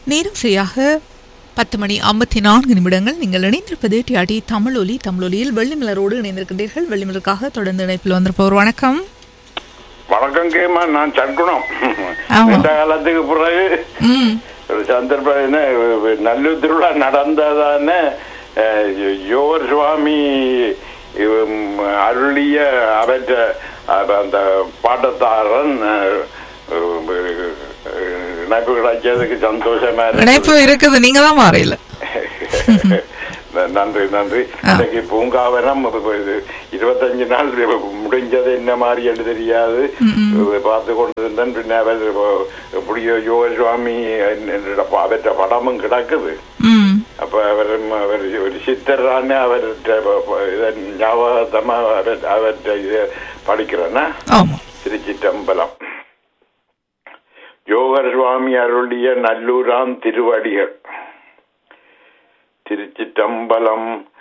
நேரம் சரியாக பத்து மணி ஐம்பத்தி நான்கு நிமிடங்கள் நீங்கள் இணைந்திருப்பது டிஆர்டி தமிழொலி தமிழொலியில் வெள்ளிமலரோடு இணைந்திருக்கின்றீர்கள் வெள்ளிமலருக்காக தொடர்ந்து இணைப்பில் வந்திருப்பவர் வணக்கம் வணக்கம் கேமா நான் சட்குணம் ஆமா. இந்த காலத்துக்கு பிறகு ம் ஒரு சந்தர்ப்பம் என்ன நல்லூர் திருவிழா நடந்ததானே அஹ், யோகர் சுவாமி இவம், அருளிய அவற்ற அவ- அந்த பாட்டத்தாரன் அஹ், அஹ், இணைப்பு கிடைச்சதுக்கு சந்தோஷமா இருக்கு இணைப்பு இருக்குது நீங்க தான் மாறையில நன்றி நன்றி ஆ. இன்னைக்கு பூங்காவனம் இப்ப இது இருபத்தஞ்சு நாள் முடிஞ்சது என்ன மாதிரி என்று தெரியாது பார்த்து கொண்டிருந்தேன் பின்ன அவர் எப்படியோ யோக சுவாமி என்ற அவற்ற படமும் கிடக்குது ம் அப்ப அவர் அவர் ஒரு சித்தரான அவர்கிட்ட இதன் ஞாபகத்தமா அவர் அவர்கிட்ட இதை படிக்கிறேன்னா ஆமா திருச்சிட்டம்பலம் யோகர் சுவாமி அருளிய நல்லூராம் திருவடிகள் திருச்சிட்டம்பலம்